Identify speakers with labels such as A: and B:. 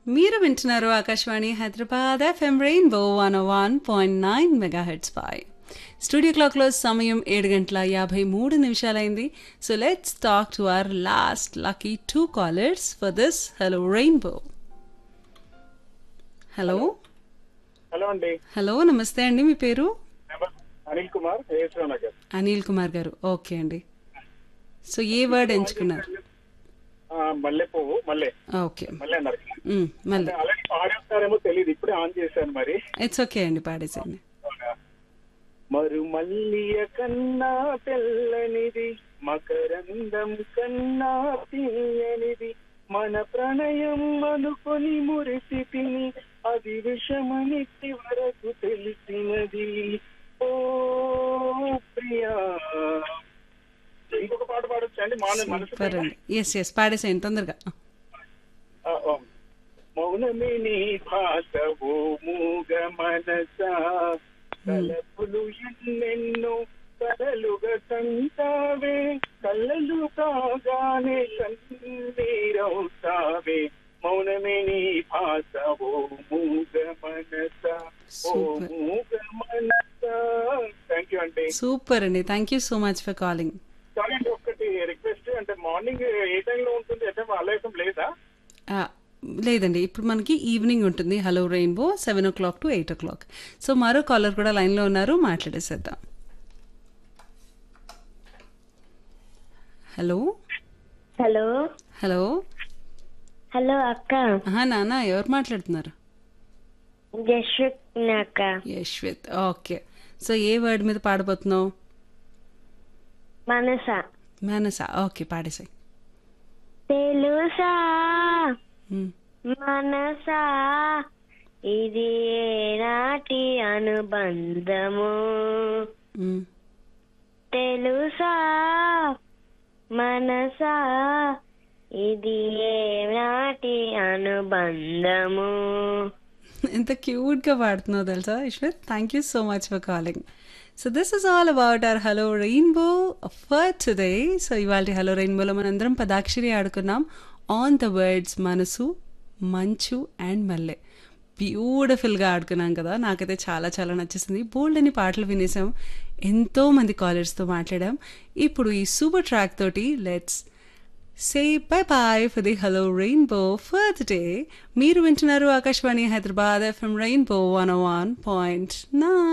A: మీరు వింటున్నారు Akashvani Hyderabad FM rainbow one one point nine megahertz పై స్టూడియో క్లాక్లో సమయం ఏడు గంటల యాభై మూడు నిమిషాలైంది so let's talk to our last lucky two callers for this hello rainbow hello
B: hello అండి
A: హలో నమస్తే అండి మీ పేరు
B: అనిల్ కుమార్ ఏఎస్రావు నగర్
A: అనిల్ కుమార్ గారు ఓకే అండి సో ఏ వర్డ్ ఎంచుకున్నారు
B: ఆ, మల్లె పువ్వు మల్లె
A: ఓకే
B: మల్లె అన్నారు
A: మ్, మళ్ళీ
B: అలాగే పాడేస్తారేమో తెలియదు ఇప్పుడే ఆన్ చేశాను మరి
A: ఇట్స్ ఓకే అండి పాడేసేయండి
B: మరు మల్లియ కన్నా తెల్లనిది మకరందం కన్నా తీయనిది మన ప్రణయం అనుకొని మురిసి తిని అది విషమని వరకు తెలిసినది ఓ ప్రియా ఇంకొక పాట పాడొచ్చండి మాన మనసు
A: సూపర్ అండి ఎస్ ఎస్ పాడేసేయండి తొందరగా
B: ఆ, ఆ. మౌనమే నీ భాష ఓ మూగ మనస కలపులు ఎన్నెన్నో కలలుగా కంటావే కళ్ళలు కాగానే కన్నీరవుతావే మౌనమే నీ భాష ఓ మూగ మనస ఓ
A: Super.
B: మూగ మనస థ్యాంక్ యూ అండి
A: సూపర్ అండి thank you so much for calling
B: కానీ అండి ఒక్కటి రిక్వెస్ట్ అంటే మార్నింగ్ ఏ టైంలో ఉంటుంది అంటే ఆలయం లేదా
A: లేదండి ఇప్పుడు మనకి ఈవినింగ్ ఉంటుంది hello rainbow seven o'clock to eight o'clock so మరో కాలర్ కూడా లైన్లో ఉన్నారు మాట్లాడేసేద్దాం హలో
C: హలో
A: హలో
C: హలో అక్క
A: ఆహా నాన్న ఎవరు మాట్లాడుతున్నారు
C: జశ్విక్ అక్క
A: Yashwith okay so a word మీద పాడబోతున్నావు
C: మనస
A: మానస ఓకే పాడేసాయి
C: తెలుసా మనసా ఇది నాటి అనుబంధము తెలుసా మనసా ఇది నాటి అనుబంధము
A: ఎంత క్యూట్గా పాడుతున్నావు తెలుసా Eshwar thank you so much for calling so this is all about our hello rainbow for today so ఇవాళ హలో రెయిన్బోలో మనందరం పదాక్షరి ఆడుకున్నాం ఆన్ ద వర్డ్స్ మనసు మంచు అండ్ మల్లె బ్యూటిఫుల్గా ఆడుకున్నాం కదా నాకైతే చాలా చాలా నచ్చేసింది బోల్డ్ అని పాటలు వినేసాం ఎంతో మంది కాలర్స్తో మాట్లాడాం ఇప్పుడు ఈ సూపర్ ట్రాక్ తోటి let's say bye bye for the hello rainbow for the day మీరు వింటున్నారు Akashvani Hyderabad FM rainbow one one point nine